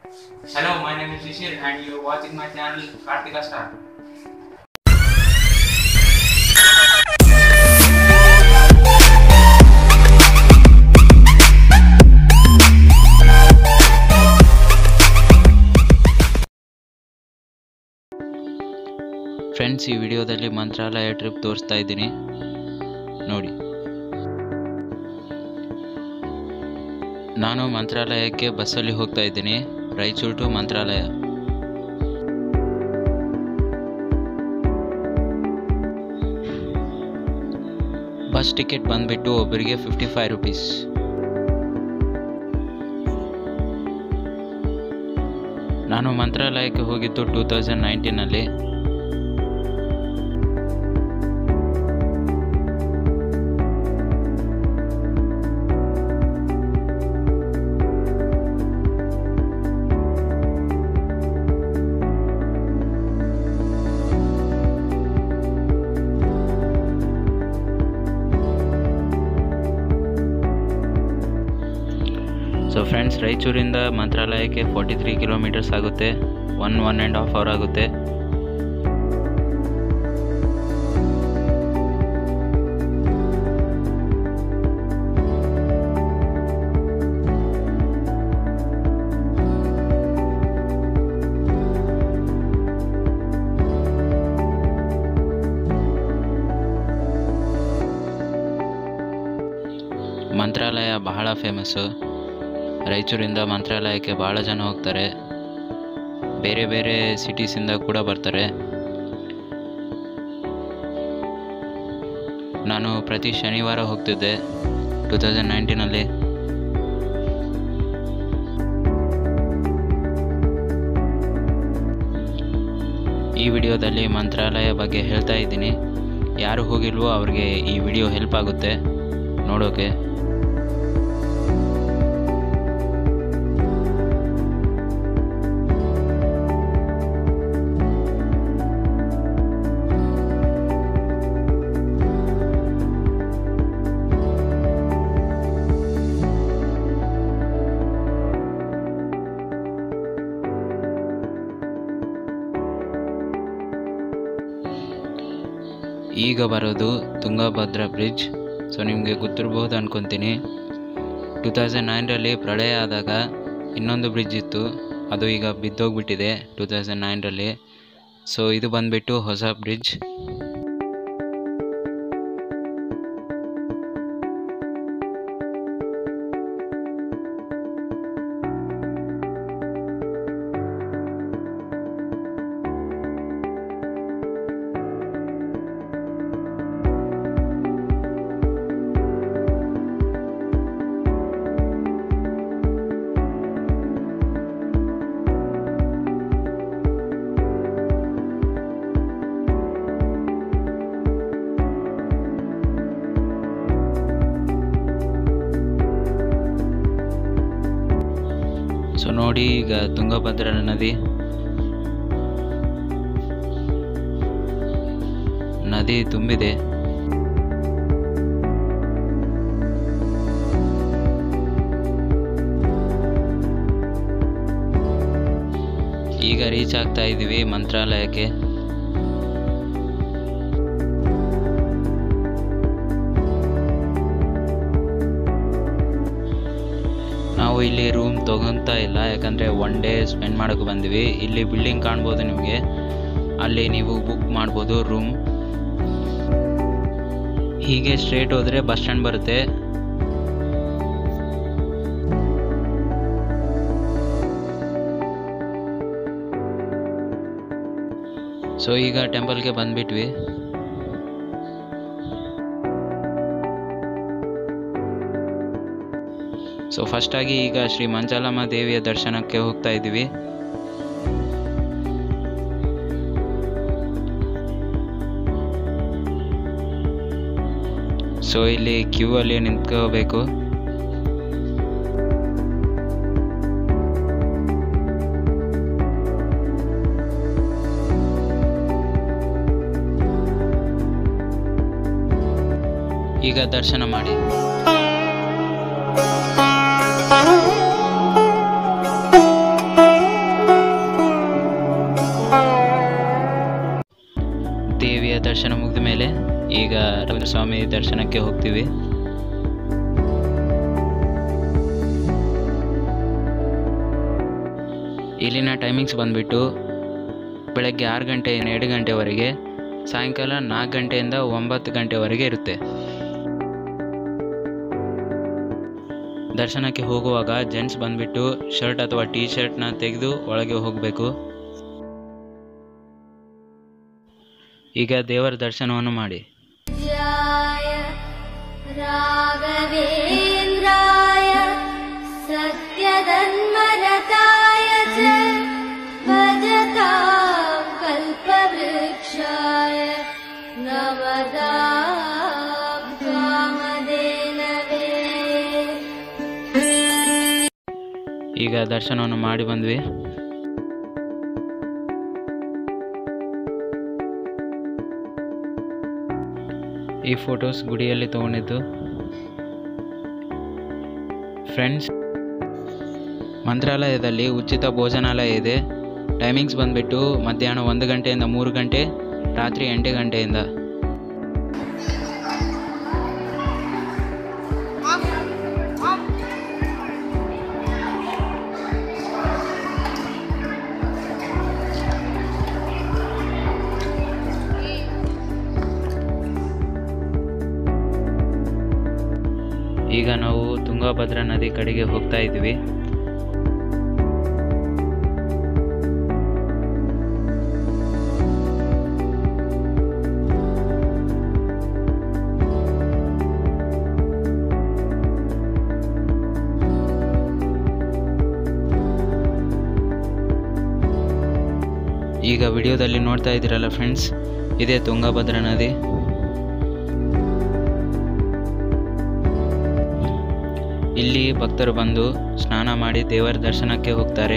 Hello, my name is Rishir and you're watching my channel Kartika Star. Friends ಈ ವಿಡಿಯೋದಲ್ಲಿ ಮಂತ್ರಾಲಯ trip ತೋರಿಸ್ತಾ ಇದ್ದೀನಿ ನೋಡಿ ನಾನು ಮಂತ್ರಾಲಯಕ್ಕೆ ಬಸ್ಸಲ್ಲಿ ಹೋಗ್ತಾ ಇದ್ದೀನಿ Raichur to Mantralaya bus ticket ಬಂದ್ಬಿಟ್ಟು ಒಬ್ಬರಿಗೆ ಫಿಫ್ಟಿ ಫೈವ್ ರುಪೀಸ್ ನಾನು ಮಂತ್ರಾಲಯಕ್ಕೆ ಹೋಗಿದ್ದು ಟೂ ತೌಸಂಡ್ ನೈನ್ಟೀನಲ್ಲಿ ಸೊ ಫ್ರೆಂಡ್ಸ್ ರಾಯಚೂರಿಂದ ಮಂತ್ರಾಲಯಕ್ಕೆ ಫೋರ್ಟಿ ತ್ರೀ ಕಿಲೋಮೀಟರ್ಸ್ ಆಗುತ್ತೆ one one and half hour ಆಗುತ್ತೆ ಮಂತ್ರಾಲಯ ಬಹಳ ಫೇಮಸ್ಸು ರಾಯಚೂರಿಂದ ಮಂತ್ರಾಲಯಕ್ಕೆ ಭಾಳ ಜನ ಹೋಗ್ತಾರೆ ಬೇರೆ ಬೇರೆ ಸಿಟೀಸಿಂದ ಕೂಡ ಬರ್ತಾರೆ ನಾನು ಪ್ರತಿ ಶನಿವಾರ ಹೋಗ್ತಿದ್ದೆ ಟೂ ತೌಸಂಡ್ ನೈನ್ಟೀನಲ್ಲಿ ಈ ವಿಡಿಯೋದಲ್ಲಿ ಮಂತ್ರಾಲಯ ಬಗ್ಗೆ ಹೇಳ್ತಾ ಇದ್ದೀನಿ ಯಾರು ಹೋಗಿಲ್ವೋ ಅವ್ರಿಗೆ ಈ ವಿಡಿಯೋ ಹೆಲ್ಪ್ ಆಗುತ್ತೆ ನೋಡೋಕೆ ಈಗ ಬರೋದು ತುಂಗಭದ್ರಾ ಬ್ರಿಡ್ಜ್ ಸೊ ನಿಮಗೆ ಗೊತ್ತಿರ್ಬೋದು ಅನ್ಕೊತೀನಿ ಟೂ ತೌಸಂಡ್ ನೈನ್ರಲ್ಲಿ ಪ್ರಳಯ ಆದಾಗ ಇನ್ನೊಂದು ಬ್ರಿಡ್ಜ್ ಇತ್ತು ಅದು ಈಗ ಬಿದ್ದೋಗ್ಬಿಟ್ಟಿದೆ ಟೂ ತೌಸಂಡ್ ನೈನ್ರಲ್ಲಿ ಸೊ ಇದು ಬಂದುಬಿಟ್ಟು ಹೊಸ ಬ್ರಿಡ್ಜ್ ಸೊ ನೋಡಿ ಈಗ ತುಂಗಭದ್ರಾ ನದಿ ನದಿ ತುಂಬಿದೆ ಈಗ ರೀಚ್ ಆಗ್ತಾ ಇದ್ದೀವಿ ಮಂತ್ರಾಲಯಕ್ಕೆ ನಾವು ಇಲ್ಲಿ ರೂಮ್ ತಗೊಂತಾ ಇಲ್ಲ ಯಾಕಂದರೆ ಒನ್ ಡೇ ಸ್ಪೆಂಡ್ ಮಾಡೋಕೆ ಬಂದ್ವಿ ಇಲ್ಲಿ ಬಿಲ್ಡಿಂಗ್ ಕಾಣ್ಬೋದು ನಿಮಗೆ ಅಲ್ಲಿ ನೀವು ಬುಕ್ ಮಾಡ್ಬೋದು ರೂಮ್ ಹೀಗೆ ಸ್ಟ್ರೇಟ್ ಹೋದರೆ ಬಸ್ ಸ್ಟ್ಯಾಂಡ್ ಬರುತ್ತೆ ಸೊ ಈಗ ಟೆಂಪಲ್ಗೆ ಬಂದ್ಬಿಟ್ವಿ ಸೊ ಫಸ್ಟಾಗಿ ಈಗ ಶ್ರೀ ಮಂಚಾಲಮ್ಮ ದೇವಿಯ ದರ್ಶನಕ್ಕೆ ಹೋಗ್ತಾ ಇದ್ದೀವಿ ಸೊ ಇಲ್ಲಿ ಕ್ಯೂ ಅಲ್ಲಿ ನಿಂತ್ಕೋಬೇಕು ಈಗ ದರ್ಶನ ಮಾಡಿ ಈಗ ರಾಘವೇಂದ್ರ ಸ್ವಾಮಿ ದರ್ಶನಕ್ಕೆ ಹೋಗ್ತೀವಿ ಇಲ್ಲಿನ ಟೈಮಿಂಗ್ಸ್ ಬಂದುಬಿಟ್ಟು ಬೆಳಗ್ಗೆ ಆರು ಗಂಟೆಯಿಂದ ಎರಡು ಗಂಟೆವರೆಗೆ ಸಾಯಂಕಾಲ ನಾಲ್ಕು ಗಂಟೆಯಿಂದ ಒಂಬತ್ತು ಗಂಟೆವರೆಗೆ ಇರುತ್ತೆ ದರ್ಶನಕ್ಕೆ ಹೋಗುವಾಗ ಜೆಂಟ್ಸ್ ಬಂದುಬಿಟ್ಟು ಶರ್ಟ್ ಅಥವಾ ಟೀ ಶರ್ಟ್ನ ತೆಗೆದು ಒಳಗೆ ಹೋಗಬೇಕು ಈಗ ದೇವರ ದರ್ಶನವನ್ನು ಮಾಡಿ जय राघवेन्द्राय सत्यधन्मरताय च भजतां कल्पवृक्षाय नमदां कामधेनवे ಈಗ ದರ್ಶನವನ್ನು ಮಾಡಿ ಬಂದ್ವಿ ಈ ಫೋಟೋಸ್ ಗುಡಿಯಲ್ಲಿ ತಗೊಂಡಿದ್ದು ಫ್ರೆಂಡ್ಸ್ ಮಂತ್ರಾಲಯದಲ್ಲಿ ಉಚಿತ ಭೋಜನಾಲಯ ಇದೆ ಟೈಮಿಂಗ್ಸ್ ಬಂದುಬಿಟ್ಟು ಮಧ್ಯಾಹ್ನ ಒಂದು ಗಂಟೆಯಿಂದ ಮೂರು ಗಂಟೆ ರಾತ್ರಿ ಎಂಟು ಗಂಟೆಯಿಂದ ಈಗ ನಾವು ತುಂಗಭದ್ರಾ ನದಿ ಕಡೆಗೆ ಹೋಗ್ತಾ ಇದ್ದೀವಿ ಈಗ ವಿಡಿಯೋದಲ್ಲಿ ನೋಡ್ತಾ ಇದ್ದೀರಲ್ಲ ಫ್ರೆಂಡ್ಸ್ ಇದೇ ತುಂಗಭದ್ರಾ ನದಿ ಇಲ್ಲಿ ಭಕ್ತರು ಬಂದು ಸ್ನಾನ ಮಾಡಿ ದೇವರ ದರ್ಶನಕ್ಕೆ ಹೋಗ್ತಾರೆ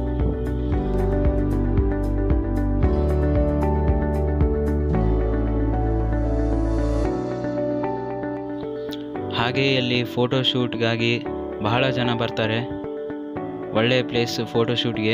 ಹಾಗೆ ಇಲ್ಲಿ ಫೋಟೋ ಶೂಟ್ಗಾಗಿ ಬಹಳ ಜನ ಬರ್ತಾರೆ ಒಳ್ಳೆಯ ಪ್ಲೇಸ್ ಫೋಟೋ ಶೂಟ್ಗೆ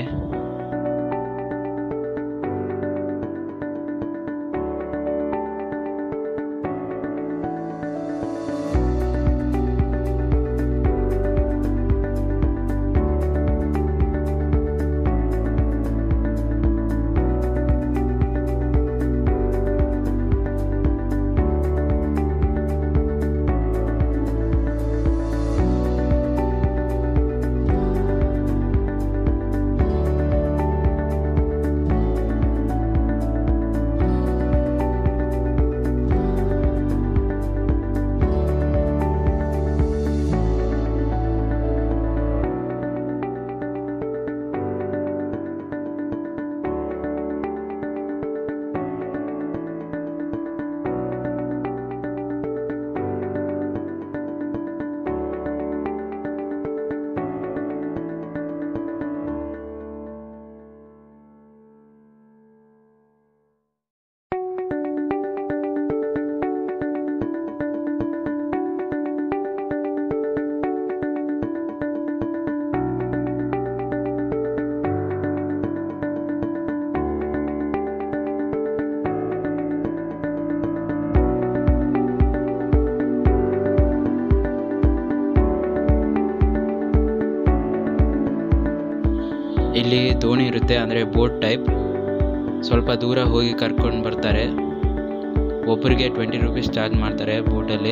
ಇಲ್ಲಿ ದೋಣಿ ಇರುತ್ತೆ ಅಂದರೆ ಬೋಟ್ ಟೈಪ್ ಸ್ವಲ್ಪ ದೂರ ಹೋಗಿ ಕರ್ಕೊಂಡು ಬರ್ತಾರೆ ಒಬ್ಬರಿಗೆ ಟ್ವೆಂಟಿ ರುಪೀಸ್ ಚಾರ್ಜ್ ಮಾಡ್ತಾರೆ ಬೋಟಲ್ಲಿ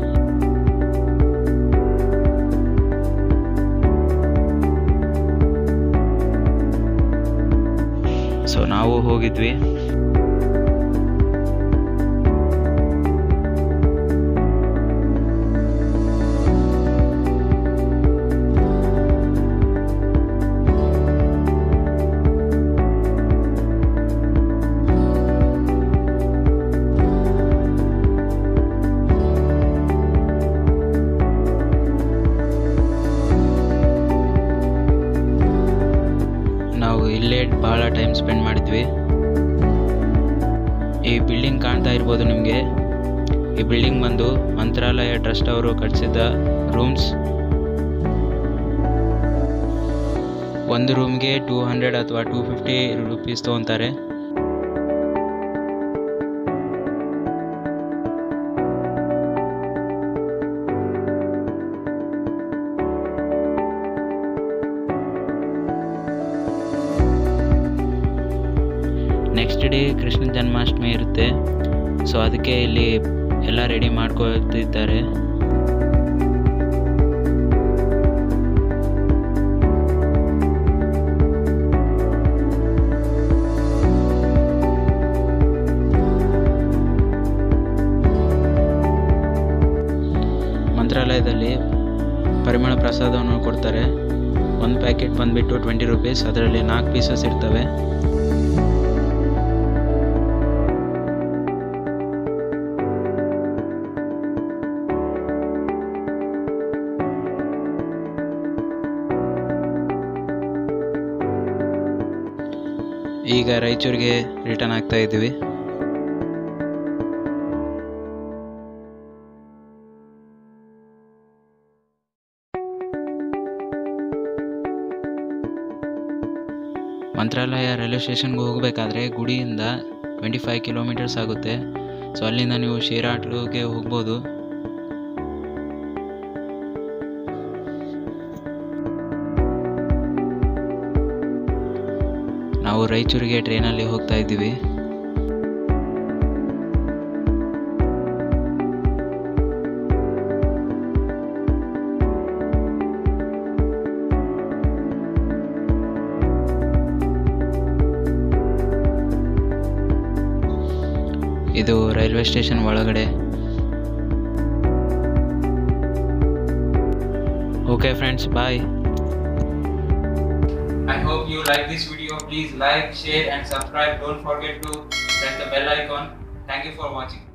ಸೊ ನಾವು ಹೋಗಿದ್ವಿ ನಾವು ಇಲ್ಲೇ ಬಹಳ ಟೈಮ್ ಸ್ಪೆಂಡ್ ಮಾಡಿದ್ವಿ ಈ ಬಿಲ್ಡಿಂಗ್ ಕಾಣ್ತಾ ಇರ್ಬೋದು ನಿಮಗೆ ಈ ಬಿಲ್ಡಿಂಗ್ ಬಂದು ಮಂತ್ರಾಲಯ ಟ್ರಸ್ಟ್ ಅವರು ಕಟ್ಟಿಸಿದ ರೂಮ್ಸ್ ಒಂದು ರೂಮ್ಗೆ ಟೂ ಹಂಡ್ರೆಡ್ ಅಥವಾ ಟೂ ಫಿಫ್ಟಿ ರುಪೀಸ್ ತೊಗೊತಾರೆ ಡೇ ಕೃಷ್ಣ ಜನ್ಮಾಷ್ಟಮಿ ಇರುತ್ತೆ ಸೊ ಅದಕ್ಕೆ ಇಲ್ಲಿ ಎಲ್ಲ ರೆಡಿ ಮಾಡ್ಕೊಳ್ತಿದ್ದಾರೆ ಮಂತ್ರಾಲಯದಲ್ಲಿ ಪರಿಮಳ ಪ್ರಸಾದವನ್ನು ಕೊಡ್ತಾರೆ ಒಂದು ಪ್ಯಾಕೆಟ್ ಬಂದುಬಿಟ್ಟು ಟ್ವೆಂಟಿ ರುಪೀಸ್ ಅದರಲ್ಲಿ ನಾಲ್ಕು ಪೀಸಸ್ ಇರ್ತವೆ ಈಗ ರಾಯಚೂರಿಗೆ ರಿಟರ್ನ್ ಆಗ್ತಾ ಇದ್ದೀವಿ ಮಂತ್ರಾಲಯ ರೈಲ್ವೆ ಸ್ಟೇಷನ್ಗೆ ಹೋಗಬೇಕಾದ್ರೆ ಗುಡಿಯಿಂದ ಟ್ವೆಂಟಿ ಫೈವ್ ಕಿಲೋಮೀಟರ್ಸ್ ಆಗುತ್ತೆ ಸೊ ಅಲ್ಲಿಂದ ನೀವು ಶೇರ್ ಆಟೋಗೆ ಹೋಗ್ಬೋದು ನಾವು ರಾಯಚೂರಿಗೆ ಟ್ರೈನಲ್ಲಿ ಹೋಗ್ತಾ ಇದ್ದೀವಿ ಇದು ರೈಲ್ವೆ ಸ್ಟೇಷನ್ ಒಳಗಡೆ okay friends bye I hope you like this video. Please like, share and subscribe. Don't forget to press the bell icon. Thank you for watching.